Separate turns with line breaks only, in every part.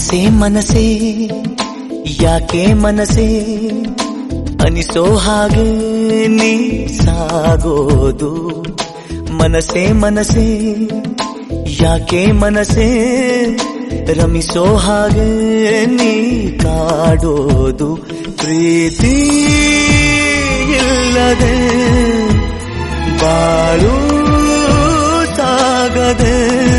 ಮನಸೇ ಮನಸೇ ಯಾಕೆ ಮನಸೇ ಅನಿಸೋ ಹಾಗೆ ನೀ ಸಾಗೋದು ಮನಸೇ ಮನಸೇ ಯಾಕೆ ಮನಸೇ ರಮಿಸೋ ಹಾಗೆ ನೀ ಕಾಡೋದು ಪ್ರೀತಿ ಇಲ್ಲದೆ ಬಾಳು ಸಾಗದೆ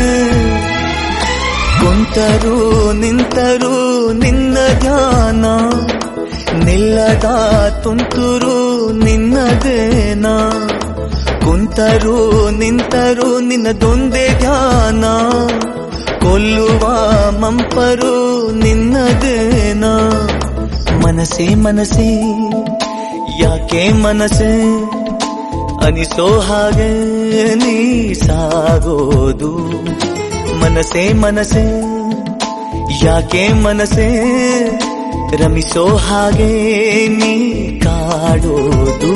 ಕುಂತರು ನಿಂತರು ನಿನ್ನ ಧ್ಯಾನ ನಿಲ್ಲದ ತುಂತುರು ನಿನ್ನದೇನ ಕುಂತರು ನಿಂತರು ನಿನ್ನದೊಂದೇ ಧ್ಯಾನ ಕೊಲ್ಲುವ ಮಂಪರು ನಿನ್ನದೇನ ಮನಸೇ ಮನಸೇ ಯಾಕೆ ಮನಸೇ ಅನಿಸೋ ಹಾಗೆ ನೀ ಸಾಗೋದು ಮನಸೇ ಮನಸೇ ಯಾಕೆ ಮನಸೇ ರಮಿಸೋ ಹಾಗೆ ನೀ ಕಾಡೋದು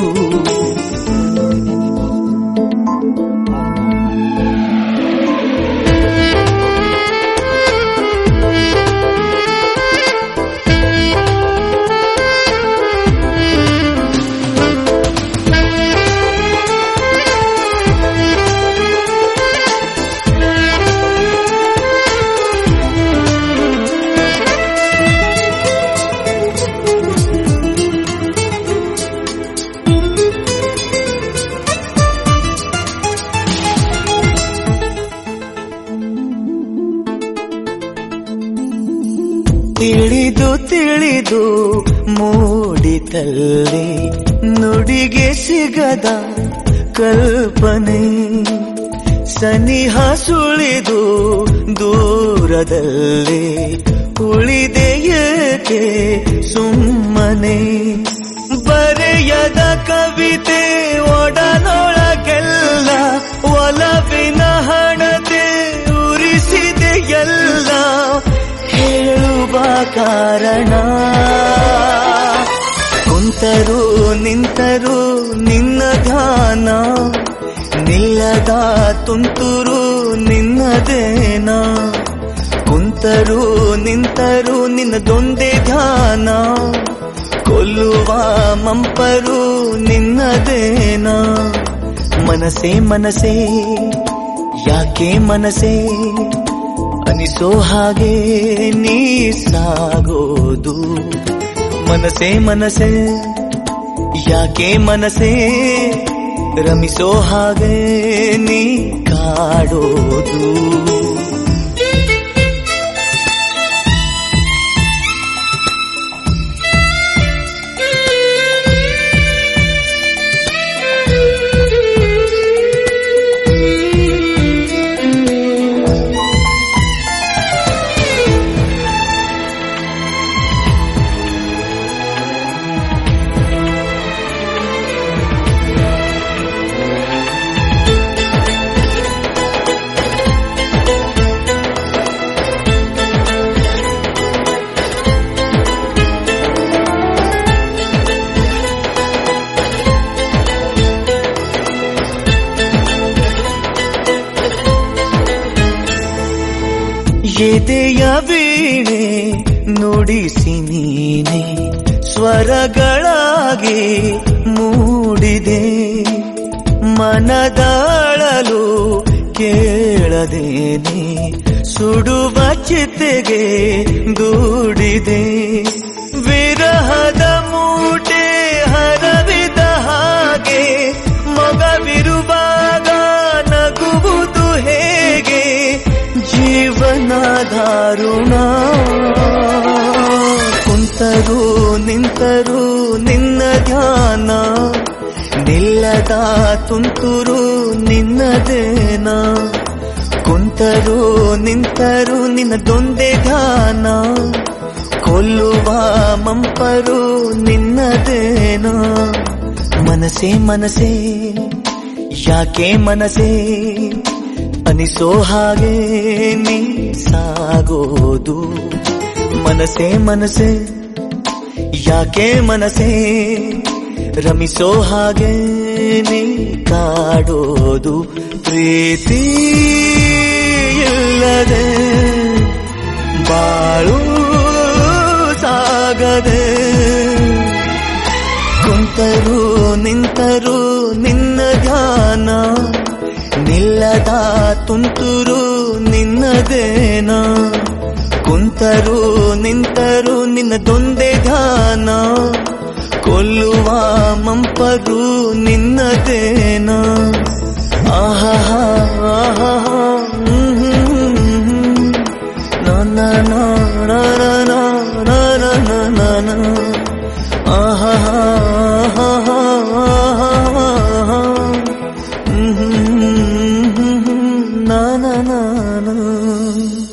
ತಿಳಿದು ತಿಳಿದು ಮೂಡಿತಲ್ಲಿ ನುಡಿಗೆ ಸಿಗದ ಕಲ್ಪನೆ ಸನಿಹ ಸುಳಿದು ದೂರದಲ್ಲಿ ಉಳಿದೆಯೇಕೆ ಸುಮ್ಮನೆ ಬರೆಯದ ಕವಿತೆ ಒಡನೊಳಗೆಲ್ಲ ಒಲವಿನ ಹಣತೆ ಉರಿಸಿದೆ ಎಲ್ಲ ಹೇಳುವ ಕಾರಣ ಕುಂತರು ನಿಂತರು ನಿನ್ನ ಧ್ಯಾನ ನಿಲ್ಲದ ತುಂತುರು ನಿನ್ನದೇನ ಕುಂತರು ನಿಂತರು ನಿನ್ನದೊಂದೇ ಧ್ಯಾನ ಕೊಲ್ಲುವ ಮಂಪರು ನಿನ್ನದೇನ ಮನಸೇ ಮನಸೇ ಯಾಕೆ ಮನಸೇ ಅನಿಸೋ ಹಾಗೆ ನೀ ಸಾಗೋದು ಮನಸೇ ಮನಸೇ ಯಾಕೆ ಮನಸೇ ರಮಿಸೋ ಹಾಗೆ ನೀ ಕಾಡೋದು ಎದೆಯ ವೀಣೆ ನುಡಿಸಿ ನೀನೆ ಸ್ವರಗಳಾಗಿ ಮೂಡಿದೆ ಮನದಾಳಲು ಕೇಳದೇನೆ ಸುಡುವ ಚಿತೆಗೆ ದೂಡಿದೆ ವಿರಹದ ಮೂಟೆ ಹರವಿದ ಹಾಗೆ ಮಗವಿರುವಾಗ ನಗುವುದು ಹೇಗೆ ಜೀವನ ದಾರುಣ ಕುಂತರು ನಿಂತರು ನಿನ್ನ ಧ್ಯಾನ ನಿಲ್ಲದ ತುಂತುರು ನಿನ್ನದೇನ ಕುಂತರು ನಿಂತರು ನಿನ್ನದೊಂದೇ ಧ್ಯಾನ ಕೊಲ್ಲುವ ಮಂಪರು ನಿನ್ನದೇನ ಮನಸೇ ಮನಸೇ ಯಾಕೆ ಮನಸೇ ಅನಿಸೋ ಹಾಗೆ ನೀ ಸಾಗೋದು ಮನಸೇ ಮನಸೇ ಯಾಕೆ ಮನಸೇ ರಮಿಸೋ ಹಾಗೆ ನೀ ಕಾಡೋದು ಪ್ರೀತಿ ಇಲ್ಲದೆ ಬಾಳು ಸಾಗದೆ ಕುಂತರು ನಿಂತರು ನಿನ್ನ ಧ್ಯಾನ ನಿಲ್ಲದ ತುಂತುರು ನಿನ್ನದೇನ ಕುಂತರು ನಿಂತರು ನಿನ್ನದೊಂದೇ ಧ್ಯಾನ ಕೊಲ್ಲುವ ಮಂಪರು ನಿನ್ನದೇನ ಆಹಾ ಆಹಾ ಹ್ಮ್ ಹ್ಮ್ ಹ್ಮ್. ನಾ ನಾ ನಾ ನಾ ನಾ ನಾ ನಾ ನಾ ನಾ ನಾ. ಆಹಾ ಆಹಾ ಆಹಾ. ಹ್ಮ್ ಹ್ಮ್ ಹ್ಮ್ ಹ್ಮ್. ನಾ ನಾ ನಾ ನಾ